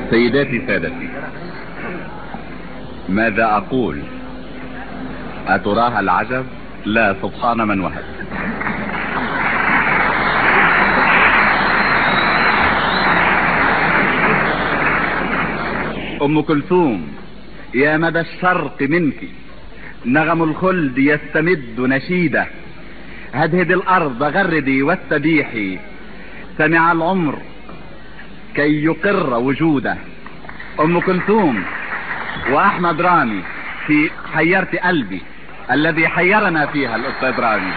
سيداتي سادتي ماذا أقول أتراها العجب لا سبحان من وهب أم كلثوم يا مدى الشرق منك نغم الخلد يستمد نشيده هدهد الأرض غردي واستبيحي سمع العمر كي يقر وجوده أم كلثوم وأحمد رامي في حيرت قلبي الذي حيرنا فيها الأستاذ رامي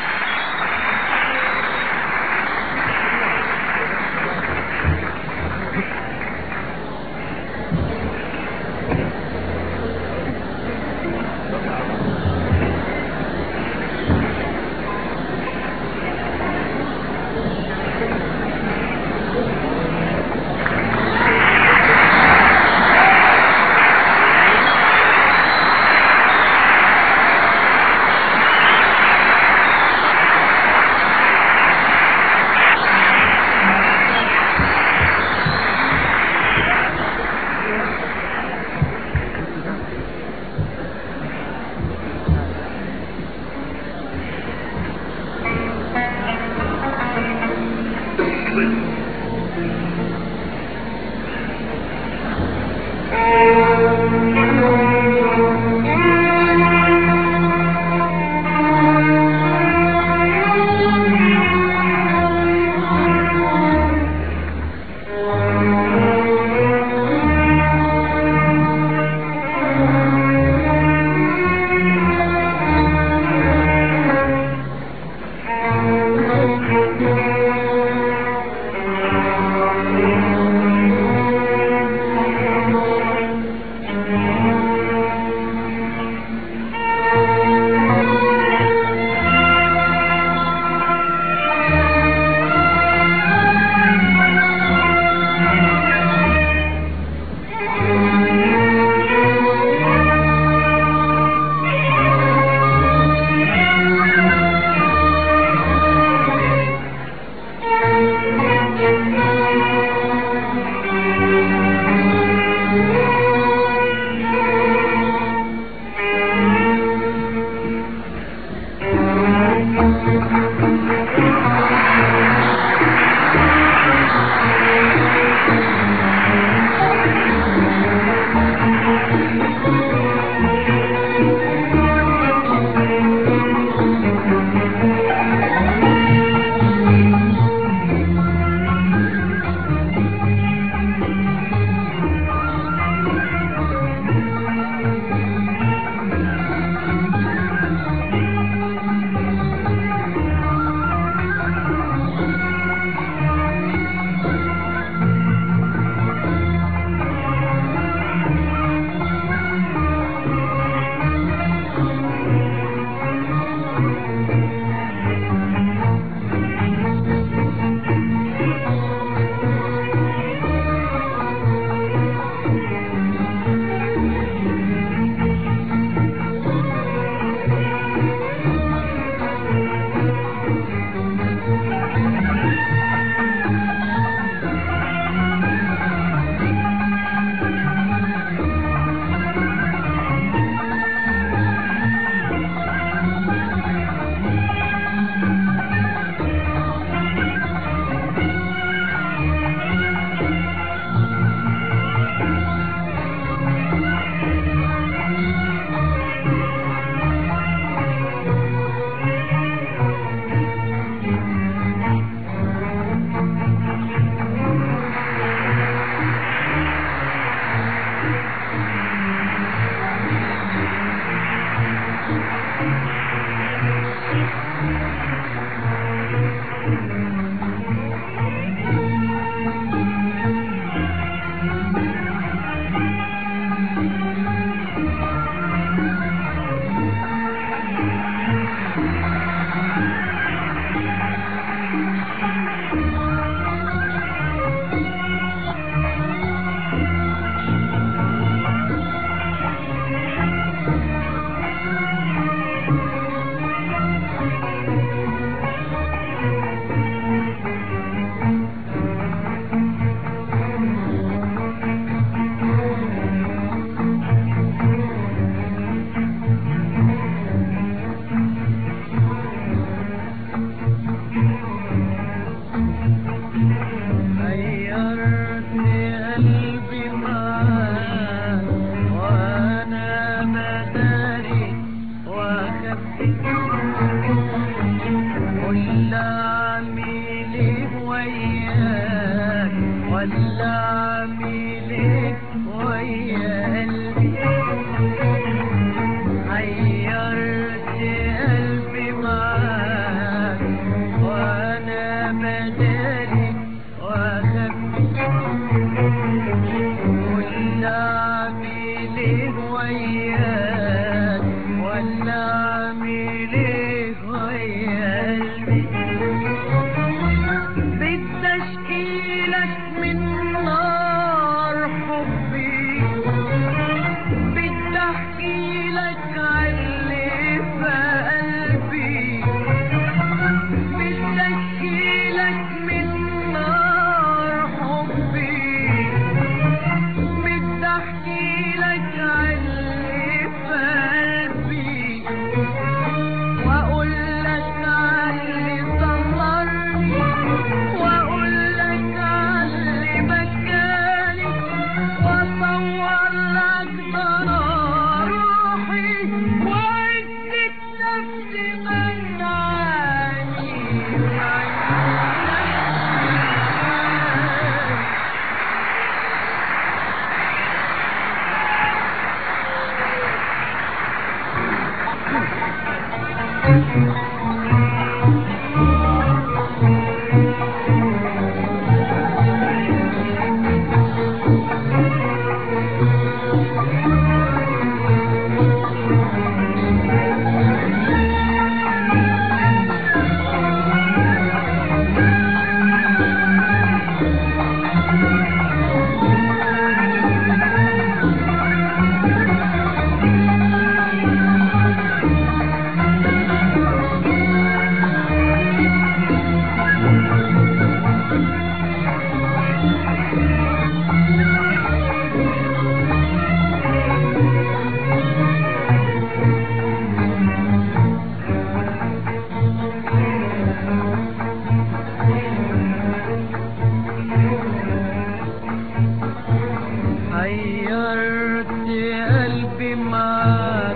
حيرت قلبي معاك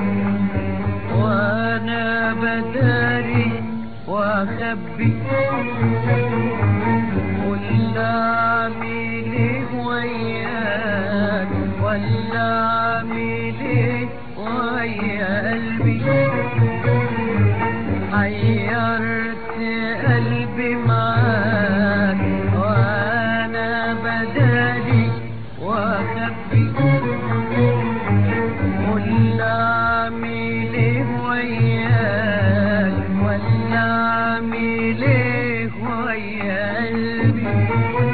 وانا بداري واخبي ولا اعمل ايه وياك ولا اعمل ايه ويا قلبي حيرت قلبي معاك وانا بدالي واخبي ولا اعمل ايه وياك ولا اعمل ايه ويا قلبي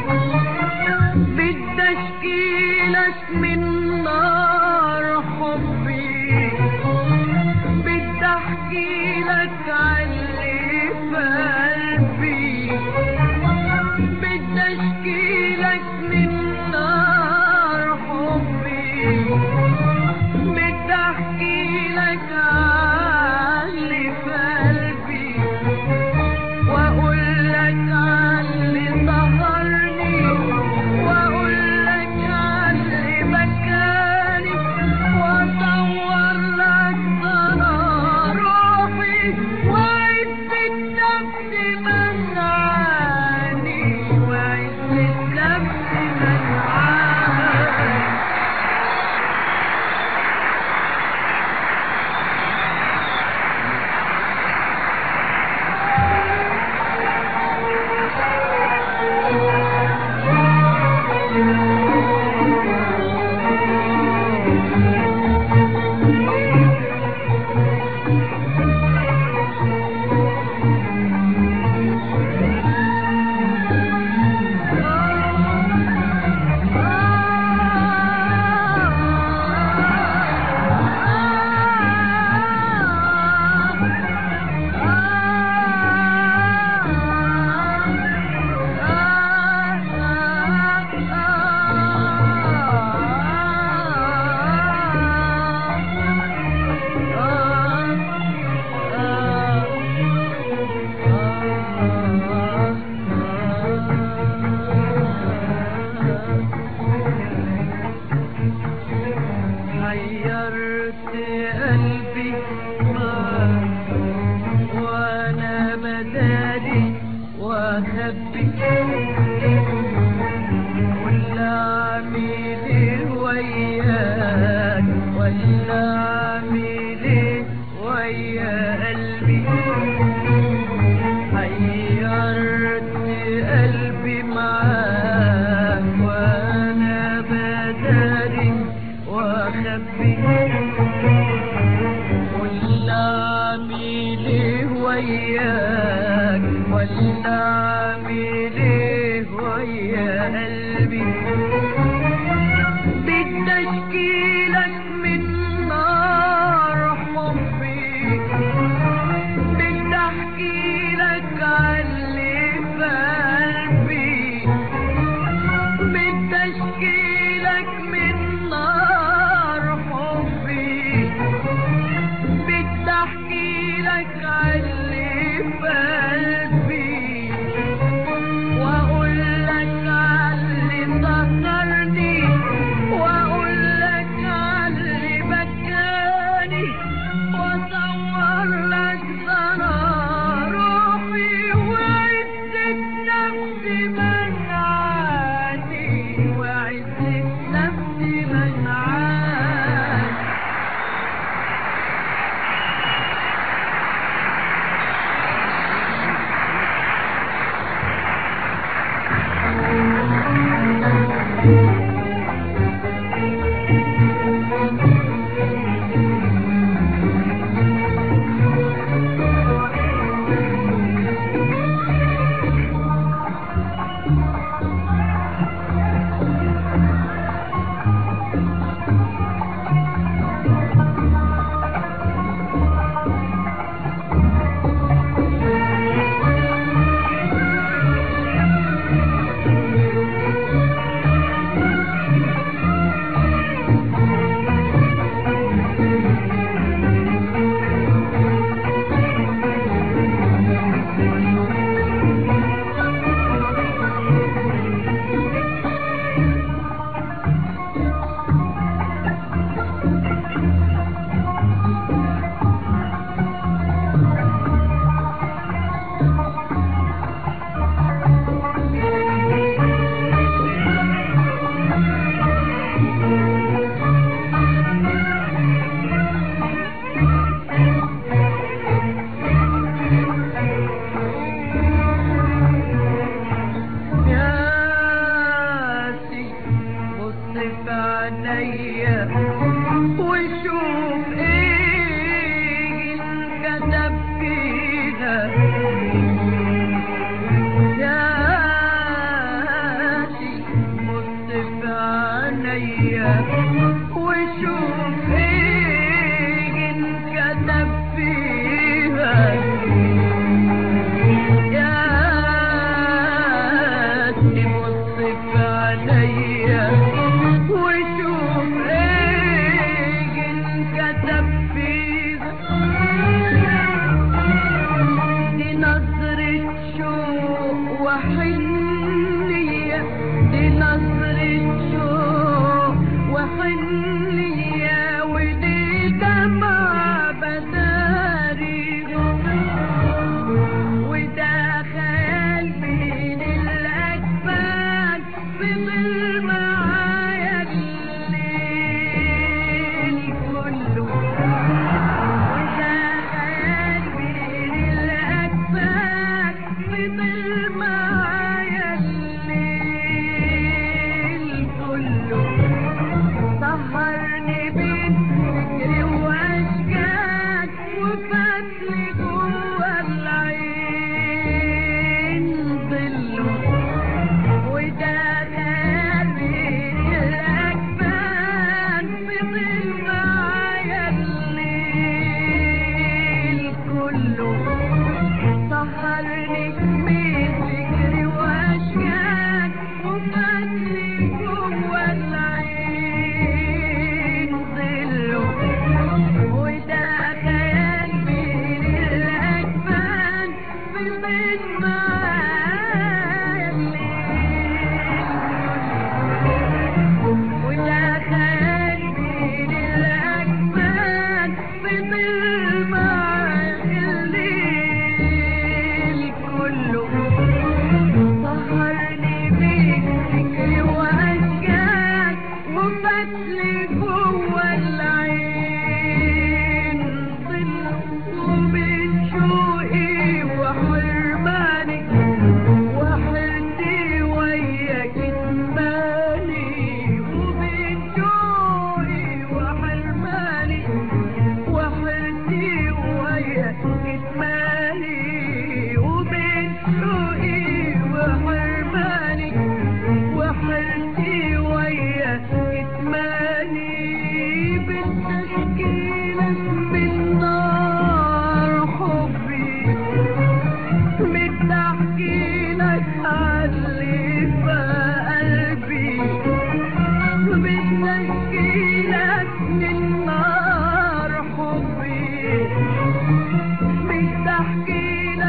بدي اشكيلك من نار حبي بدي احكي لك عاللي في قلبي بدي اشكي لك من نار حبي بدي احكي لك عاللي في قلبي واقول لك عاللي سهرني واقول لك عاللي بكاني واصور لك ضنا روحي وعز النفس منعاني وعز النفس منعاني حيرت قلبي معاك وانا بدالي واخبي ولا اعمل ايه وياك ولا اعمل ايه ويا قلبي حيرت قلبي معاك وانا بداري واخبي ولا اعمل ايه وياك ولا اعمل ايه ويا قلبي بدي اشكيلك من نار حبي بدي احكي لك عاللي في قلبي بدي اشكي لك من نار حبي بدي احكي لك عاللي في قلبي واقول لك عاللي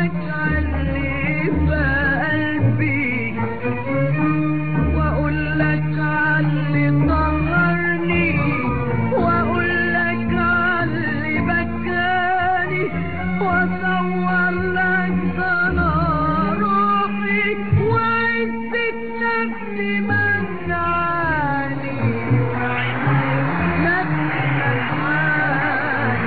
لك علي في قلبي واقول لك علي طهرني واقول لك علي بكاني واصور لك ضنا روحي وعزة نفسي منعاني نفسي منعاني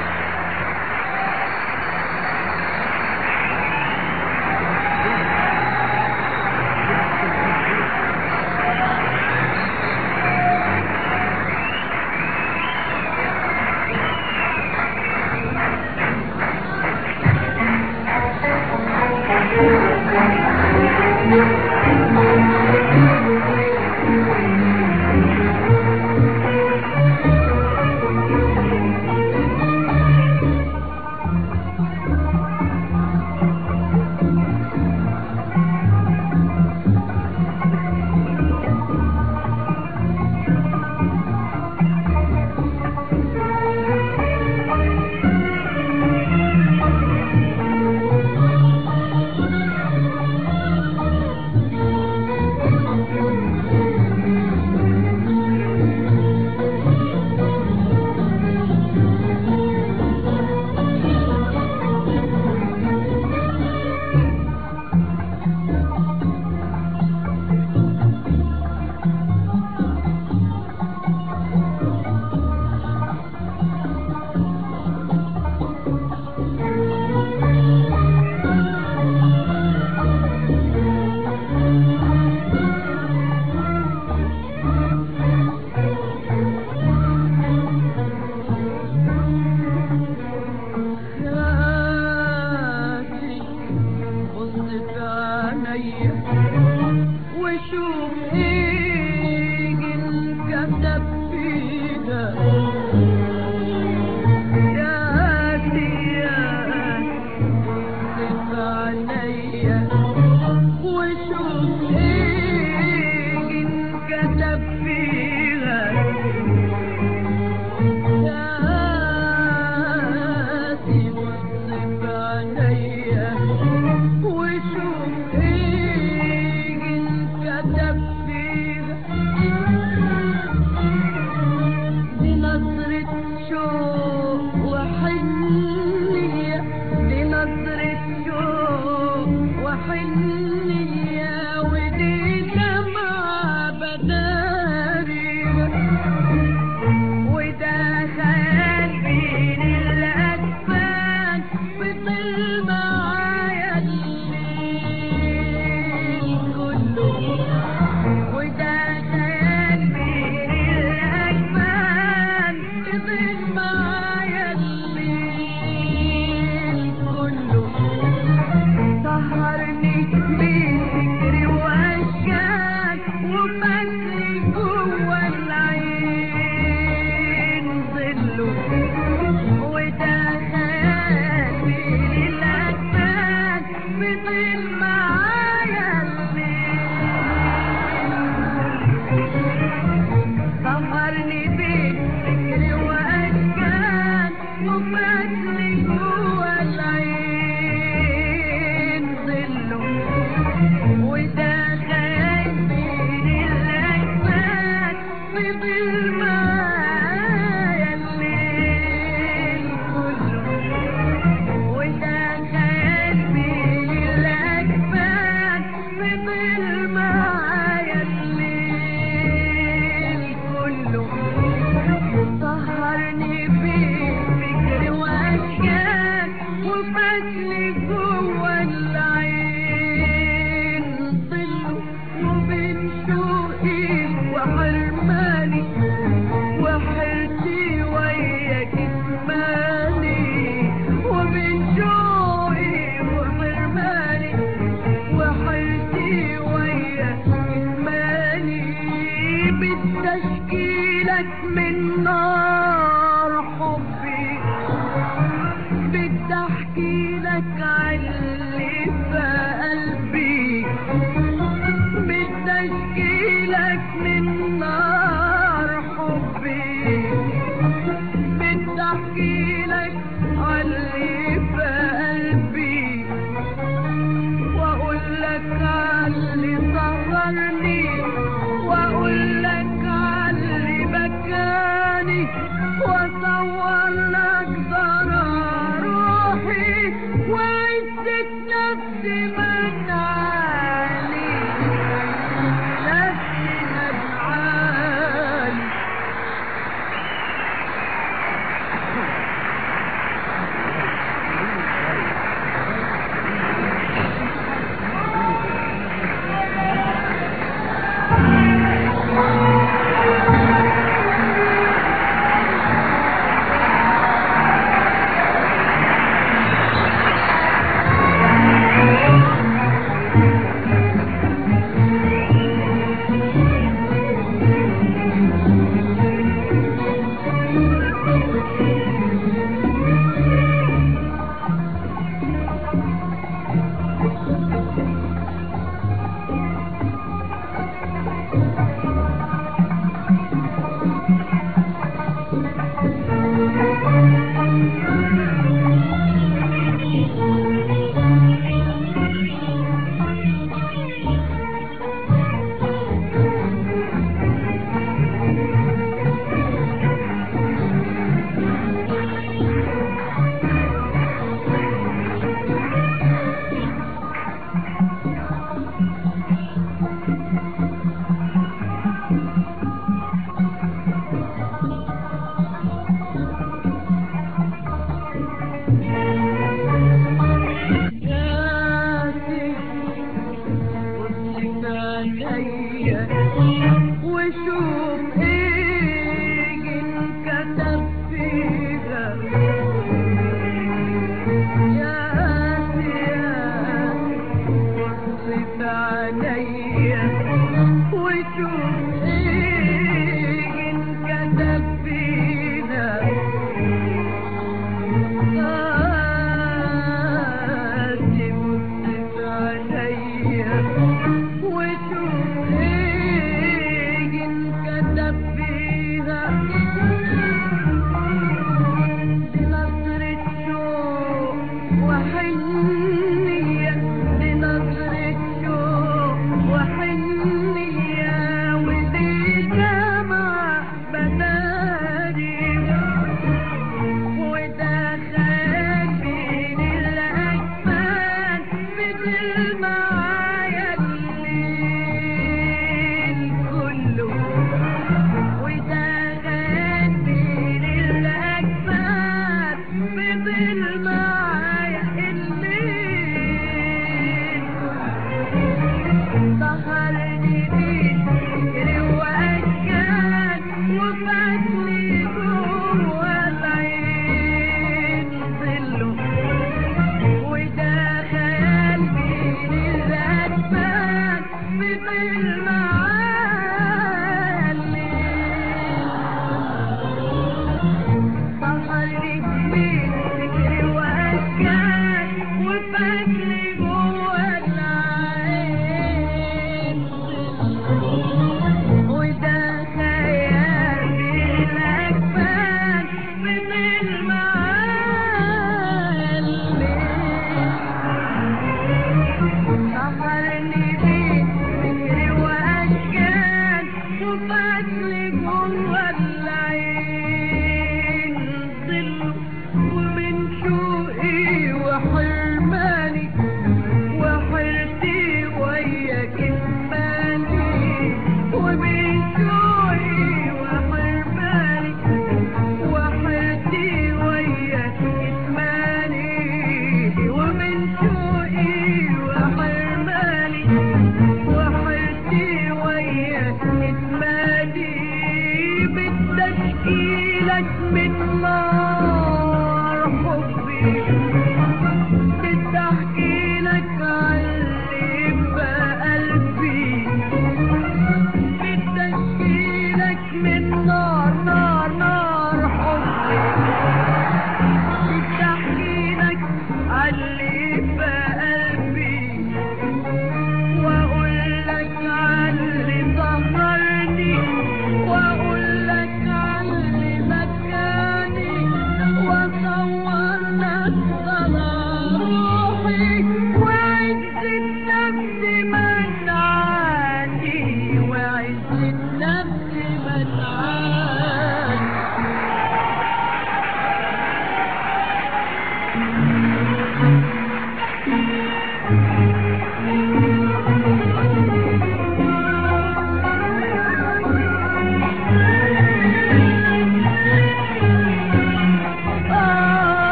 خياتي بص في عينيا وشوف ايه انكتب فيها ياتي ياتي بص في عينيا وشوف ايه انكتب فيها ياتي بص في عينيا وشوف ايه انكتب فيها دي نظرة شوق وحنية دي نظرة شوق وحنية ودي دمعة بدارية وده خيال بين الأكفان فضل معايا الليل كله وده خيال بين الأكفان فضل معايا الليل كله سهرني بفكري وأشكاك وفكري جوا العين ظله وده خيال بين الأكفان فضل معايا الليل سهرني بفكري وأشكاك وفكري جوا العين ظله وده خيال بين الأجفان فضل معايا الليل كله وده خيال بين الأجفان فضل معايا الليل كله سهرني بفكري وأشكاك وفاتني جوا العين ظله وبين شوقي وحرماني وحرتي ويا جسماني وبين شوقي وحرماني وحرتي ويا جسماني بالتشكيلك من نار حبي بدي احكي لك عاللي في قلبي بدي اشكي لك من نار حبي بدي احكي لك عاللي في قلبي نسيت نفسي من علي نفسي من علي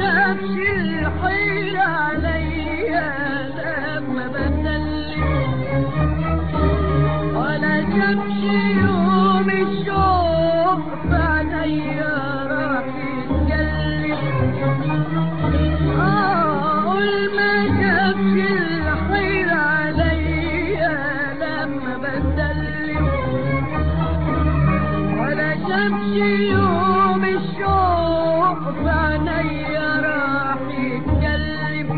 شافش الحيل عليا لما بسلم ولا شافش يوم الشوق في عينيا راح يتكلم قول ما شافش الحيل عليا لما بسلم ولا شافش يوم الشوق في عينيا راح يتكلم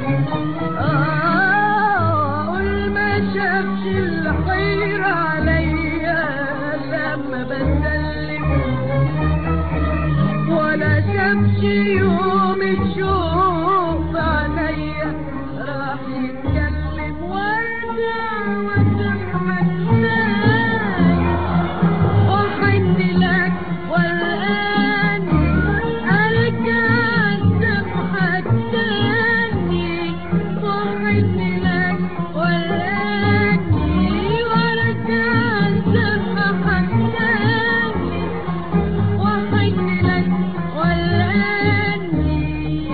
آه قول ما شافش الخير عليا لما بسلم ولا شافش يوم الشوق في عينيا راح يتكلم وارجع واسمعك تاني وحن لك والآني أرجع سمحك تاني وحن لك والآني وارجع سمحك تاني وحن لك والآني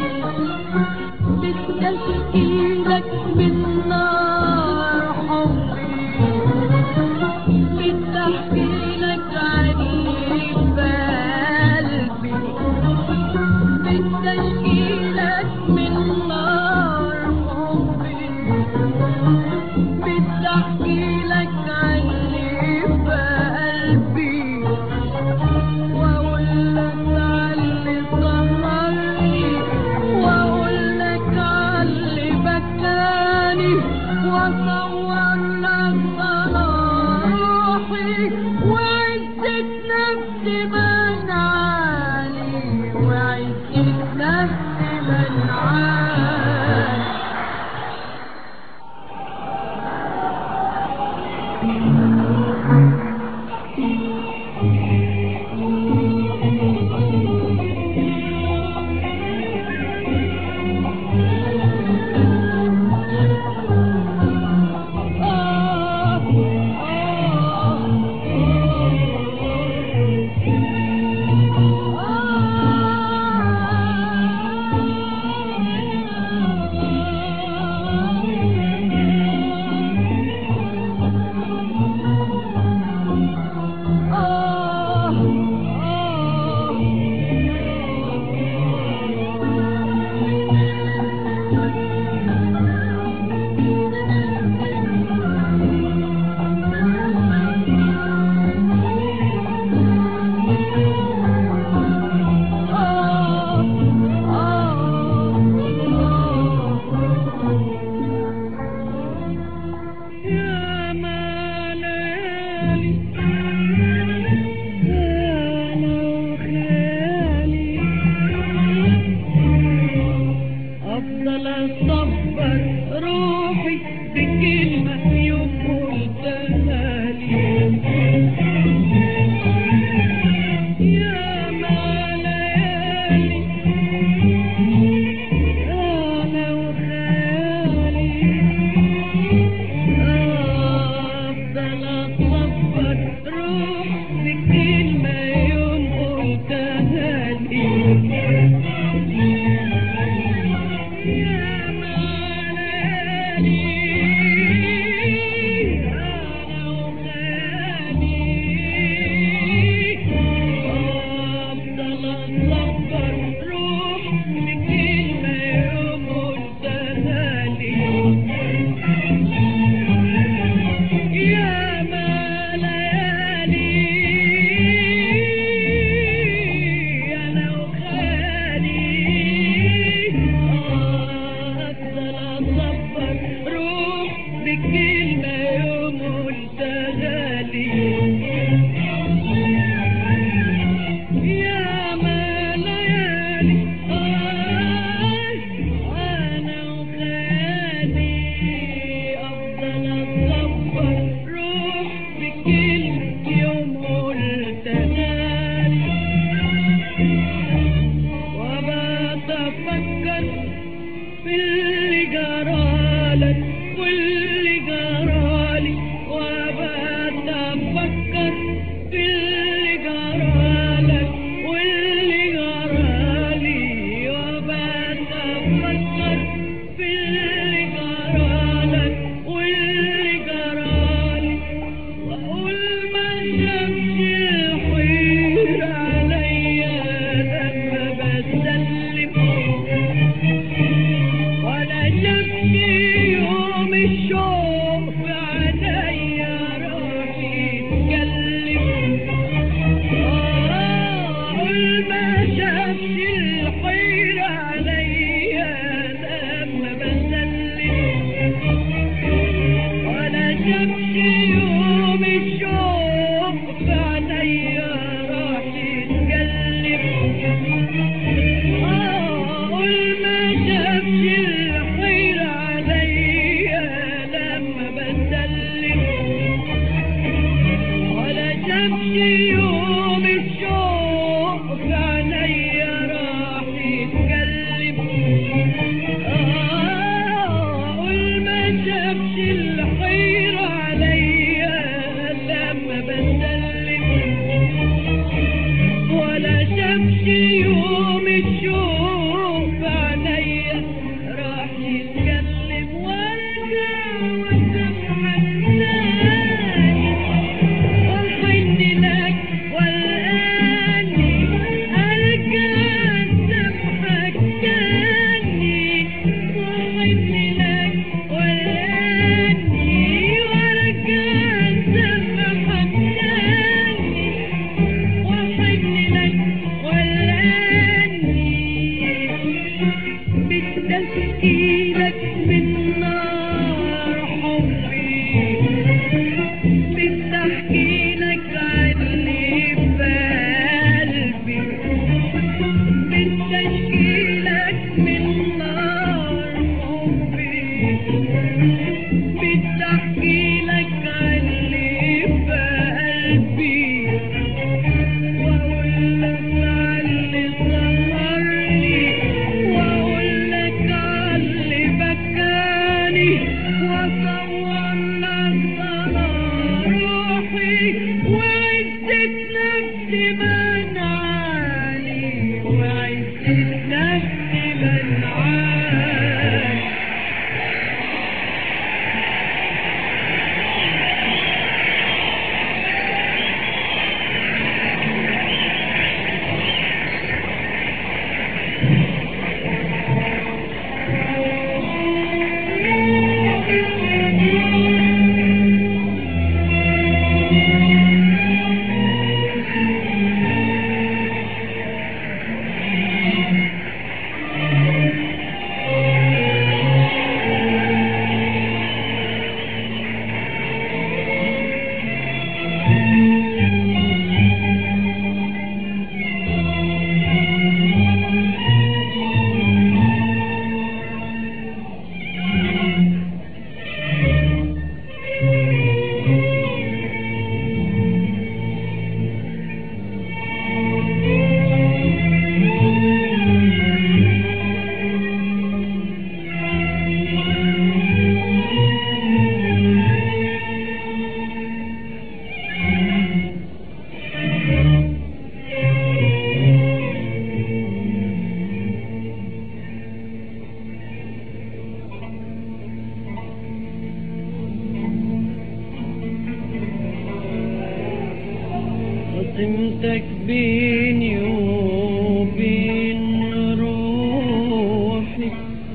بتشكي لك من نار حبي بتحكي لك عني بقلبي بتشكي لك من نار حبي بتحكي لك عني بقلبي واقول لك علي سهرني واقول لك علي بكاني واصور لك ضنا روحي وعزة نفسي منعاني وعزة نفسي منعاني يا ملالي أنا وخيالي أفضل أصبر روحي بكلمة يوم قلتها لي يا ملالي أنا وخيالي أفضل أصبر روح بكلمة يوم قلتها لي يا ملالي أنا وخيالي أفضل أصبر روح بكلمة يوم قلتها لي يا ما ليالي أنا وخالي أفضل أصبر روح بكلمة يوم قلتها لي يا ما ليالي أنا وخالي أفضل أصبر روح بكلمة يوم قلتها لي وبتفكر في اللي جرالك واللي جرالي وبتفكر في اللي جرالك واللي جرالي وبتفكر خصمتك بيني وبين روحي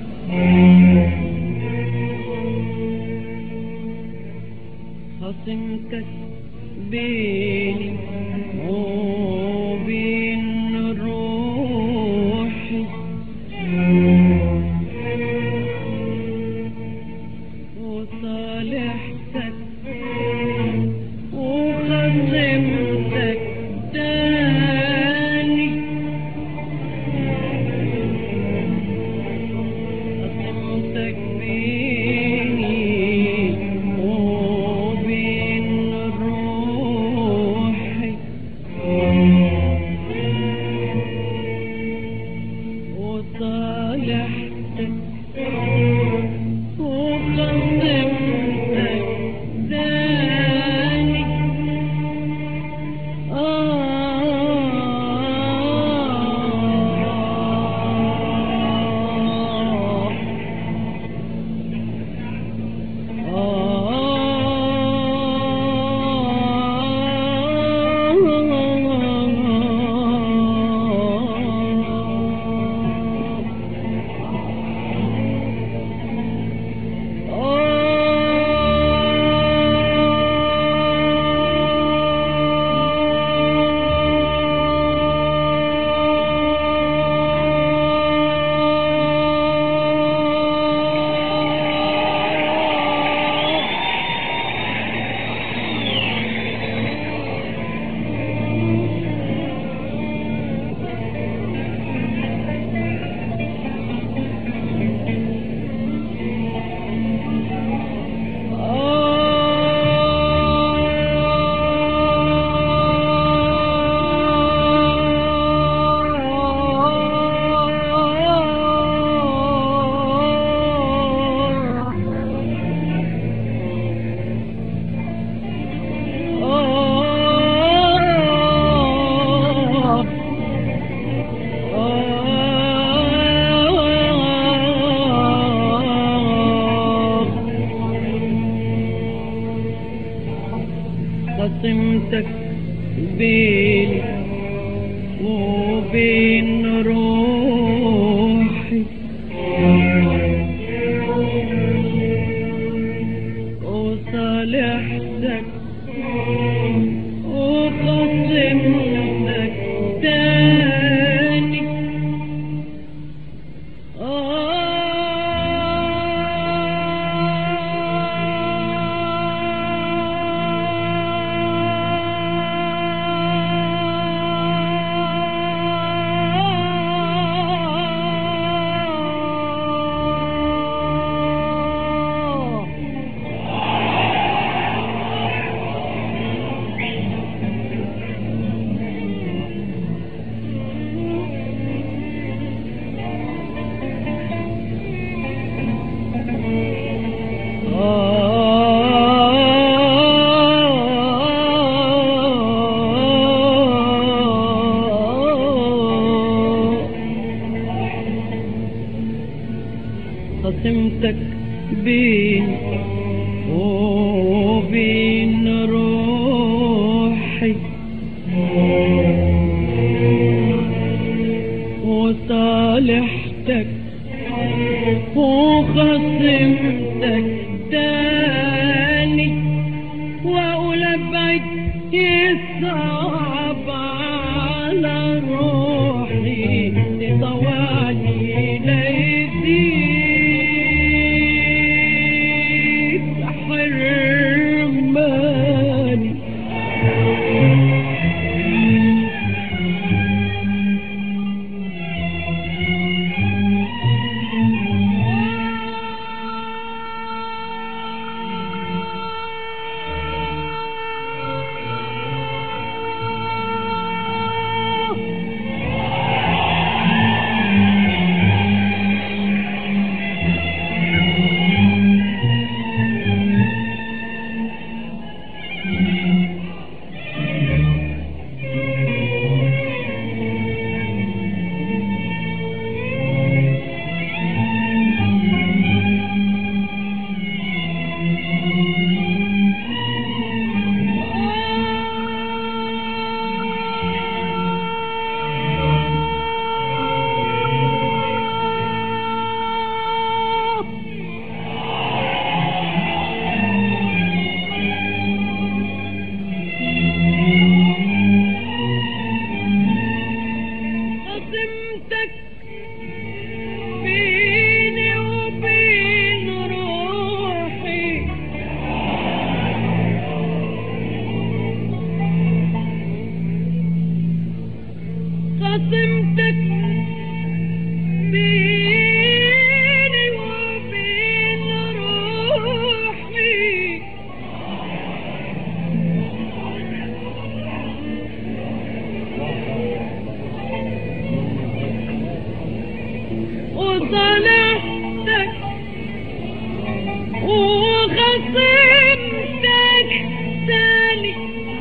خصمتك بيني وبين روحي وصالحتك وخصمتك تاني خصمتك بيني وبين روحي وصالحتك وخصمتك تاني آه خصمتك بيني وبين روحي وصالحتك وخصمتك تاني آه خصمتك بين وبين روحي وصالحتك وخصمتك تاني واقول ابعد يصعب على روحي تطوعني ليزيد حرماني وصالحتك وخصمتك تاني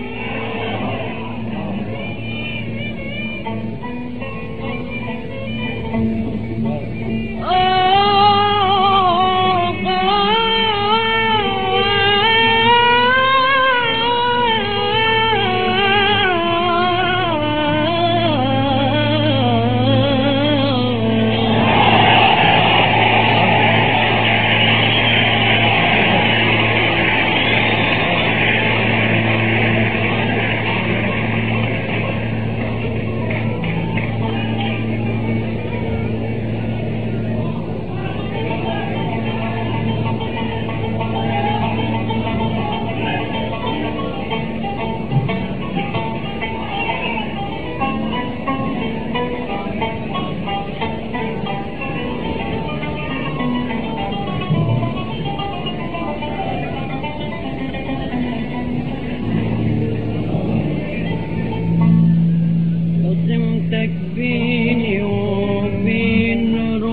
قسمتك بيني وبين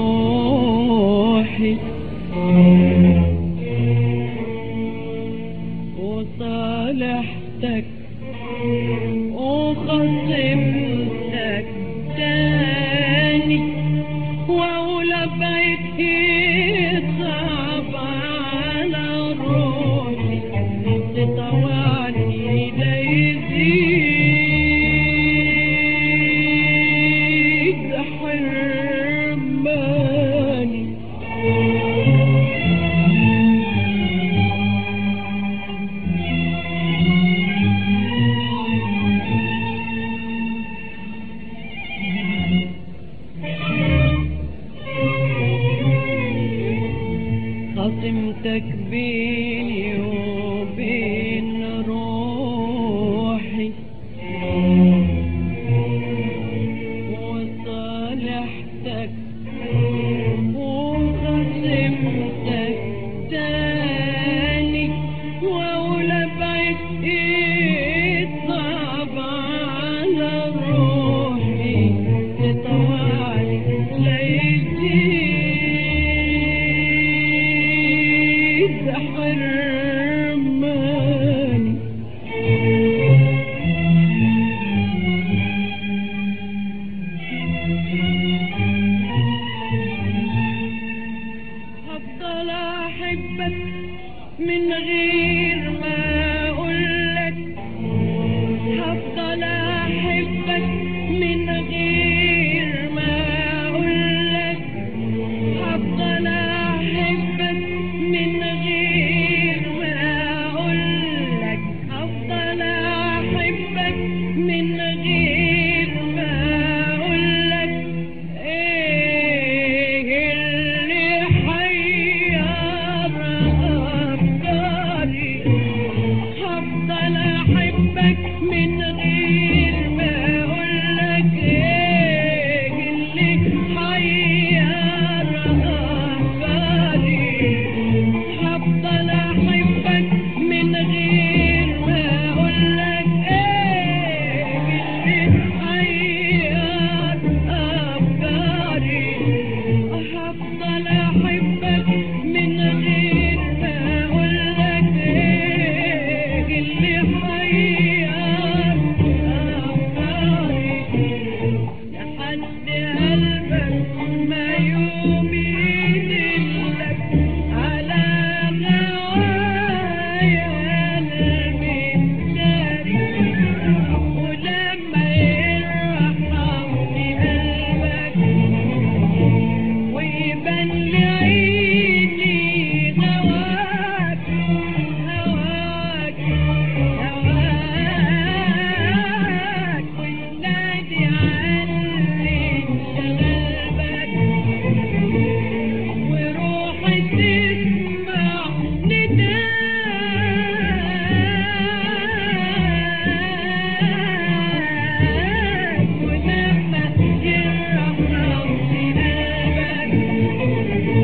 روحي وصالحتك وخصمتك تاني واولى بيت صعب على روحي تطوعني ليزيد حرماني خصمتك بيني وبين روحي وصالحتك وخصمتك تاني واولى بعيد صعب على روحي تطوعني ليزيد حرماني هفضل احبك من غير ما اقولك هفضل احبك من غير ما اقولك هفضل احبك من غير ما اقولك هفضل احبك من غير ما اقولك ايه اللي حير افكاري هفضل احبك من غير ما اقولك ايه اللي حير افكاري هفضل احبك من غير ما اقولك ايه اللي حير افكاري هفضل احبك من غير ما اقولك ايه اللي حير افكاري لحد قلبك ما يوم يدلك على غوايا قلبي داري ولما يرحمني قلبك ويبان لعيني هواك هواك هواك وتنادي عني شغلبك وروحي تسمع نداك ولما يرحمني قلبك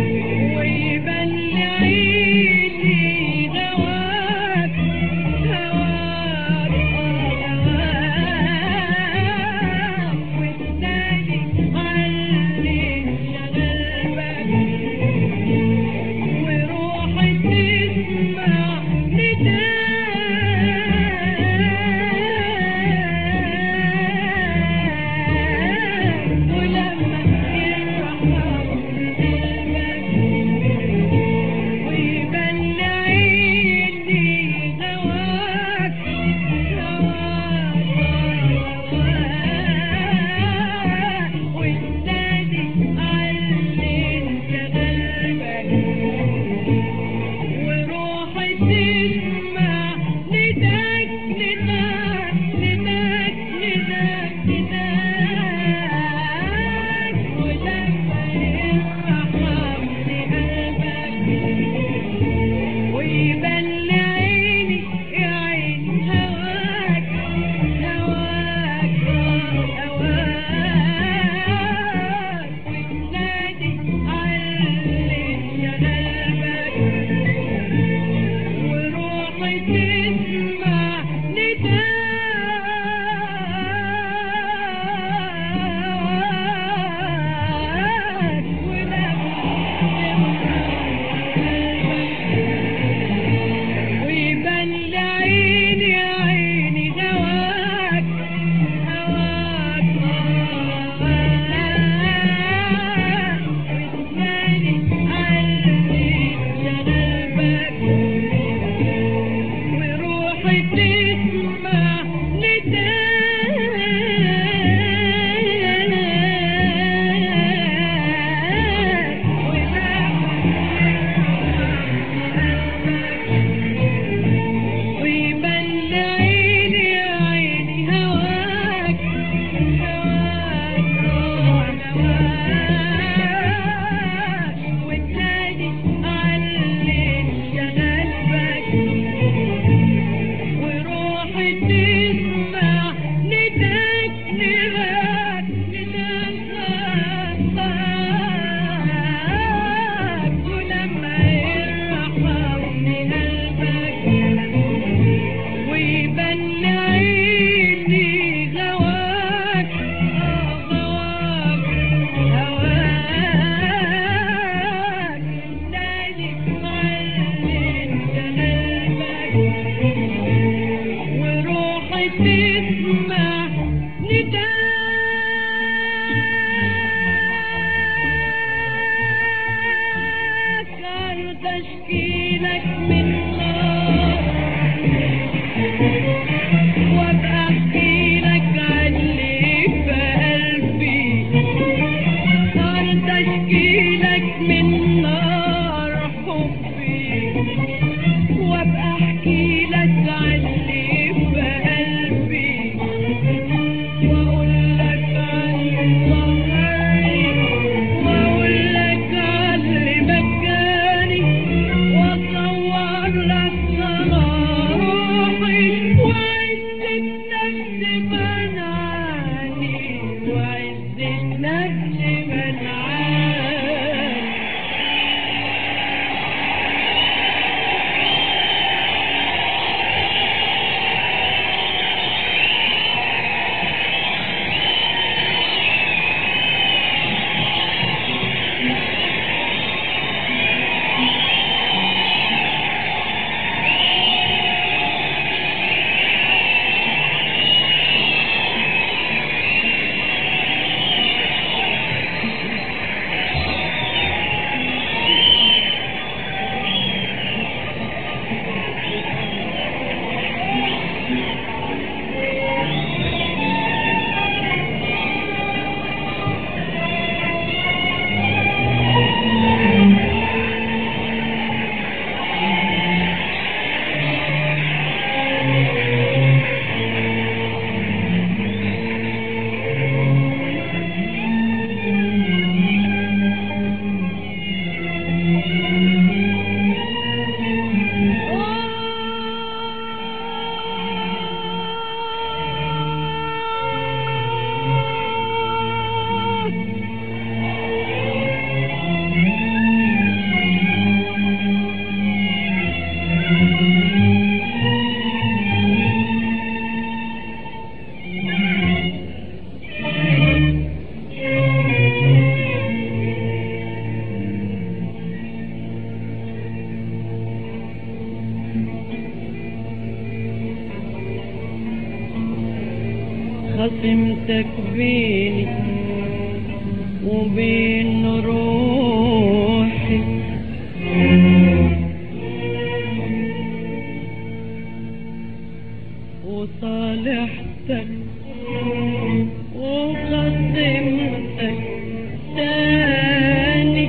خصمتك بيني وبين روحي وصالحتك وخصمتك تاني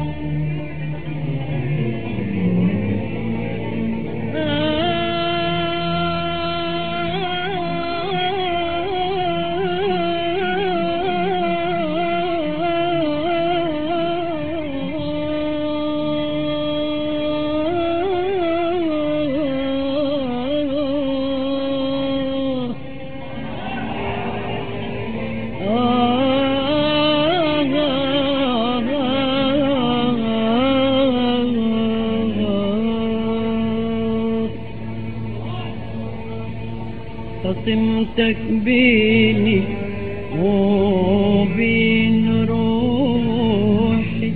خصمتك بيني وبين روحي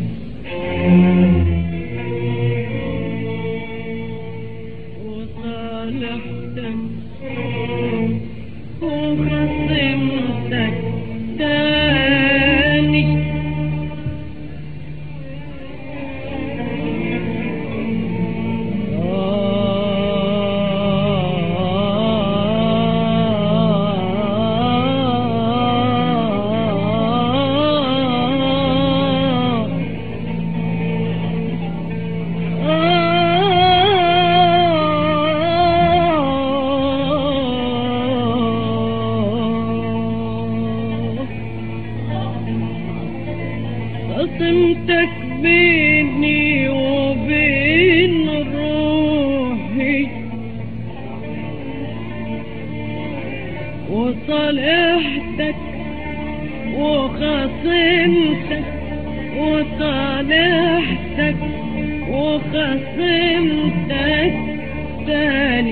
وصالحتك وخصمتك تاني قسمتك بيني وبين روحي وصالحتك وخصمتك وصالحتك وخصمتك تاني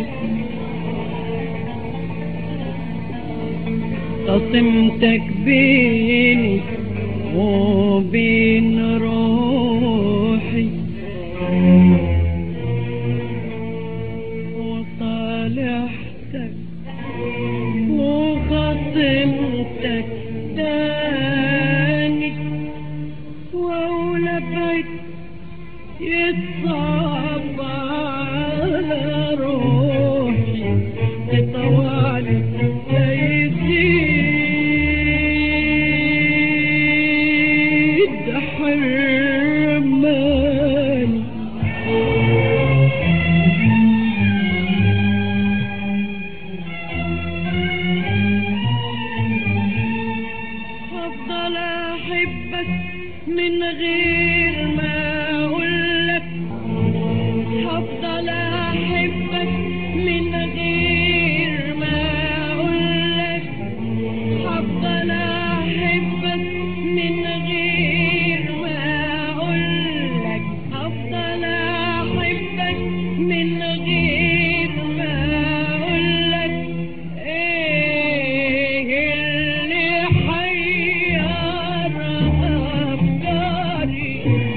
قسمتك بيني وبين روحي وصالحتك وخصمتك تاني وأولى يتصعب على روحي تطوالي يزيد حرماني هفضل احبك من غير ما اقولك هفضل احبك من غير ما اقولك هفضل احبك من غير ما اقولك هفضل احبك من غير ما اقولك ايه اللي حير افكاري